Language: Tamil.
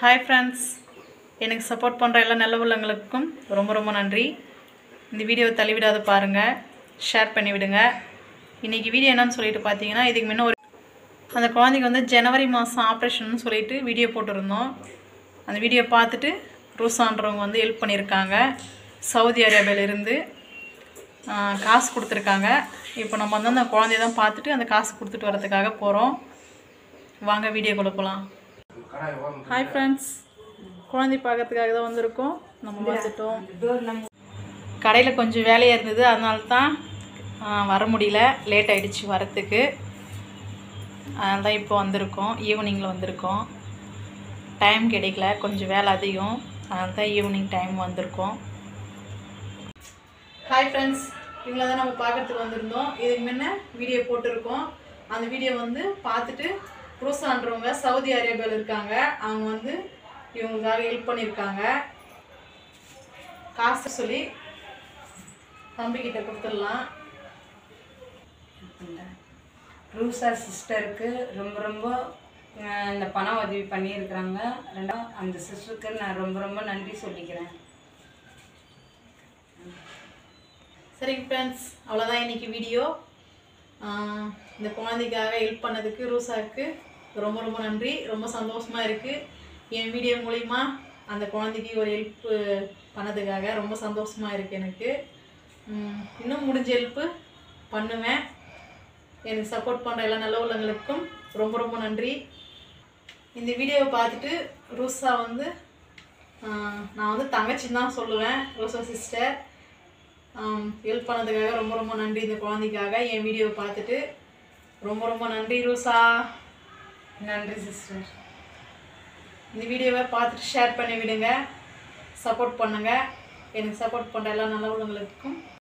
ஹாய் ஃப்ரெண்ட்ஸ் எனக்கு சப்போர்ட் பண்ணுற எல்லா நல்ல உள்ளங்களுக்கும் ரொம்ப ரொம்ப நன்றி இந்த வீடியோவை தள்ளிவிடாத பாருங்கள் ஷேர் பண்ணி விடுங்க இன்றைக்கி வீடியோ என்னன்னு சொல்லிட்டு பார்த்தீங்கன்னா இதுக்கு முன்ன ஒரு அந்த குழந்தைக்கு வந்து ஜனவரி மாதம் ஆப்ரேஷன் சொல்லிட்டு வீடியோ போட்டிருந்தோம் அந்த வீடியோ பார்த்துட்டு ரூசான்றவங்க வந்து ஹெல்ப் பண்ணியிருக்காங்க சவுதி அரேபியாவிலேருந்து காசு கொடுத்துருக்காங்க இப்போ நம்ம வந்து அந்த குழந்தைய தான் பார்த்துட்டு அந்த காசு கொடுத்துட்டு வரதுக்காக போகிறோம் வாங்க வீடியோ கொடுக்கலாம் ஹாய் ஃப்ரெண்ட்ஸ் குழந்தை பார்க்கறதுக்காக தான் வந்திருக்கோம் நம்ம வந்துட்டோம் கடையில் கொஞ்சம் வேலையாக இருந்தது அதனால தான் ஆ, வர முடியல லேட் ஆயிடுச்சு வரத்துக்கு அதனால தான் இப்போ வந்திருக்கோம் ஈவினிங்கில் வந்திருக்கோம் டைம் கிடைக்கல கொஞ்சம் வேலை அதிகம் அதனால தான் ஈவினிங் டைம் வந்திருக்கோம் ஹாய் ஃப்ரெண்ட்ஸ் இவங்கள தான் நம்ம பார்க்கறதுக்கு வந்திருந்தோம் இதுக்கு முன்ன வீடியோ போட்டிருக்கோம் அந்த வீடியோ வந்து பார்த்துட்டு ரூசான்றவங்க சவுதி அரேபியாவில் இருக்காங்க அவங்க வந்து இவங்களுக்காக ஹெல்ப் பண்ணியிருக்காங்க காசு சொல்லி தம்பிக்கிட்ட கொடுத்துடலாம் ரூசா சிஸ்டருக்கு ரொம்ப ரொம்ப அஹ், இந்த பண உதவி பண்ணியிருக்கிறாங்க ரெண்டாவது அந்த சிஸ்டருக்கு நான் ரொம்ப ரொம்ப நன்றி சொல்லிக்கிறேன் சரிங்க ஃப்ரெண்ட்ஸ் அவ்வளோதான் இன்னைக்கு வீடியோ இந்த குழந்தைக்காக ஹெல்ப் பண்ணதுக்கு ரூசாவுக்கு ரொம்ப ரொம்ப நன்றி ரொம்ப சந்தோஷமாக இருக்குது என் வீடியோ மூலிமா அந்த குழந்தைக்கு ஒரு ஹெல்ப் பண்ணதுக்காக ரொம்ப சந்தோஷமாக இருக்குது எனக்கு உம், இன்னும் முடிஞ்ச ஹெல்ப்பு பண்ணுவேன் எனக்கு சப்போர்ட் பண்ணுற எல்லா நல்ல உள்ளங்களுக்கும் ரொம்ப ரொம்ப நன்றி இந்த வீடியோவை பார்த்துட்டு ரூசா வந்து ஆஹ், நான் வந்து தங்கச்சின்னு தான் சொல்லுவேன் ரோசா சிஸ்டர் ஹெல்ப் பண்ணதுக்காக ரொம்ப ரொம்ப நன்றி இந்த குழந்தைக்காக என் வீடியோவை பார்த்துட்டு ரொம்ப ரொம்ப நன்றி ரூசா நன்றி சிஸ்டர் இந்த வீடியோவை பார்த்துட்டு ஷேர் பண்ணி விடுங்க சப்போர்ட் பண்ணுங்கள் எனக்கு சப்போர்ட் பண்ணுற எல்லா நல்ல உள்ளவங்களுக்கும்